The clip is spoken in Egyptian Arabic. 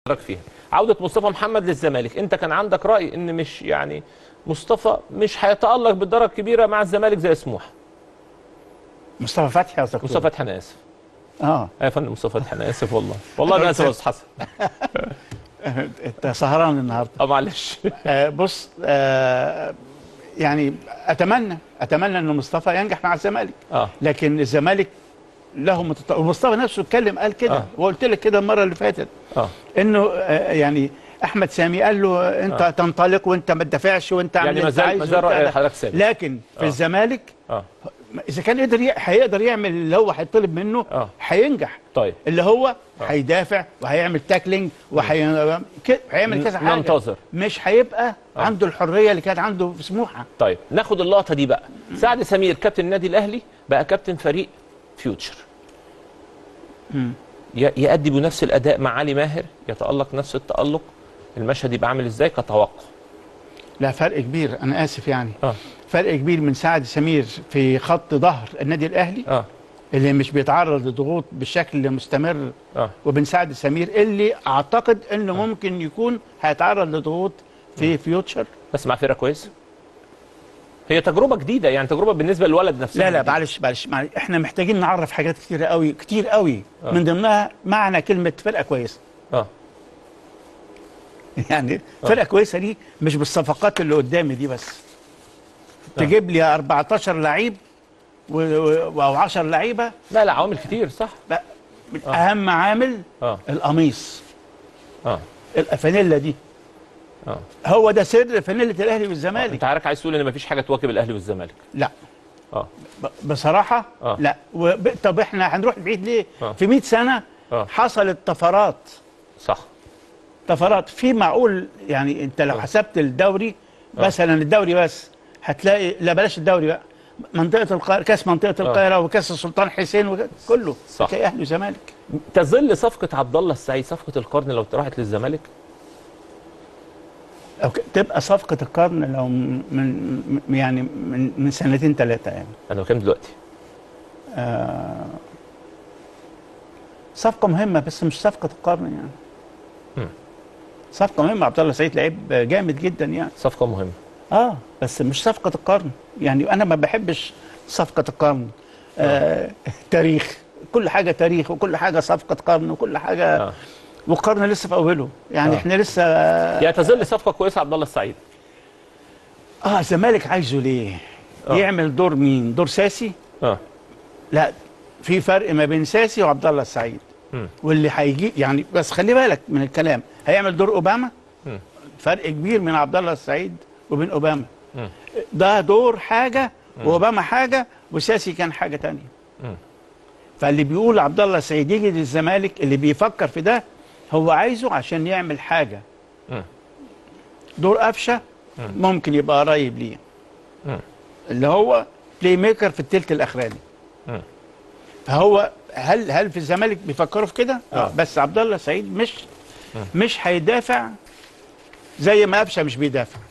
حضرتك فيها عوده مصطفى محمد للزمالك انت كان عندك راي ان مش يعني مصطفى مش هيتالق بالدرجه الكبيره مع الزمالك زي سموحه مصطفى فتحي قصدك مصطفى فتحي انا اسف اه يا فندم مصطفى فتحي انا اسف والله والله انا اسف يا استاذ حسن انت سهران النهارده اه معلش آه بص آه يعني اتمنى اتمنى ان مصطفى ينجح مع الزمالك اه لكن الزمالك له متط... ومصطفى نفسه اتكلم قال كده آه. وقلت لك كده المره اللي فاتت اه انه آه يعني احمد سامي قال له انت آه. تنطلق وانت ما تدافعش وانت اعمل يعني اللي ما انت زال عايزه ما زال وانت- راي حضرتك ثابت لكن في آه. الزمالك اه اذا كان قدر ي... هيقدر يعمل اللي هو هيطلب منه آه. هينجح طيب اللي هو هيدافع وهيعمل تاكلينج وهي... ك- هيعمل كذا حاجه ننتظر. مش هيبقى عنده الحريه اللي كانت عنده في سموحه طيب ناخد اللقطه دي بقى سعد سمير كابتن النادي الاهلي بقى كابتن فريق فيوتشر ي- يأدي بنفس الاداء مع علي ماهر يتالق نفس التالق المشهد يبقى عامل ازاي كتوقع لا فرق كبير انا اسف يعني اه فرق كبير من سعد سمير في خط ظهر النادي الاهلي اه اللي مش بيتعرض لضغوط بشكل مستمر اه وبن سعد سمير اللي اعتقد انه ممكن يكون هيتعرض لضغوط في فيوتشر بس مع فرقه كويسه هي تجربه جديده يعني تجربه بالنسبه للولد نفسه لا لا معلش معلش معلش احنا محتاجين نعرف حاجات كتيره قوي كتير قوي من ضمنها معنى كلمه فرقه كويسه اه يعني فرقه كويسه دي مش بالصفقات اللي قدامي دي بس تجيب لي 14 لعيب و- و- او 10 لعيبه لا لا عوامل كتير صح لا اهم عامل اه القميص اه الفانيلا دي اه هو ده سر فانيله الاهلي والزمالك انت عارف عايز تقول ان مفيش حاجه تواكب الاهلي والزمالك لا اه ب- بصراحه آه. لا وب... طب احنا هنروح بعيد ليه آه. في 100 سنه آه. حصلت طفرات صح طفرات في معقول يعني انت لو آه. حسبت الدوري مثلا الدوري بس هتلاقي لا بلاش الدوري بقى منطقه القاهره كاس منطقه القاهره وكاس السلطان حسين وكله صح. هتلاقي اهلي وزمالك تظل صفقه عبد الله السعيد صفقه القرن لو راحت للزمالك أو ك- تبقى صفقه القرن لو من من- يعني من من سنتين ثلاثه يعني انا بكام دلوقتي آه صفقه مهمه بس مش صفقه القرن يعني مم. صفقه مهمه عبد الله سعيد لعيب جامد جدا يعني صفقه مهمه اه بس مش صفقه القرن يعني انا ما بحبش صفقه القرن آه تاريخ كل حاجه تاريخ وكل حاجه صفقه قرن وكل حاجه آه. والقرن لسه في اوله يعني آه. احنا لسه يعني تظل صفقه كويسه عبد الله السعيد اه الزمالك عايزه ليه؟ آه. يعمل دور مين؟ دور ساسي؟ اه لا في فرق ما بين ساسي وعبد الله السعيد مم. واللي هيجي يعني بس خلي بالك من الكلام هيعمل دور اوباما مم. فرق كبير من عبد الله السعيد وبين اوباما مم. ده دور حاجه واوباما حاجه وساسي كان حاجه تانية مم. فاللي بيقول عبد الله السعيد يجي للزمالك اللي بيفكر في ده هو عايزه عشان يعمل حاجه مم. دور قفشه ممكن يبقى قريب ليه مم. اللي هو بلاي ميكر في التلت الاخراني مم. فهو هل هل في الزمالك بيفكروا في كده؟ آه. اه بس عبد الله السعيد مش مش هيدافع زي ما قفشه مش بيدافع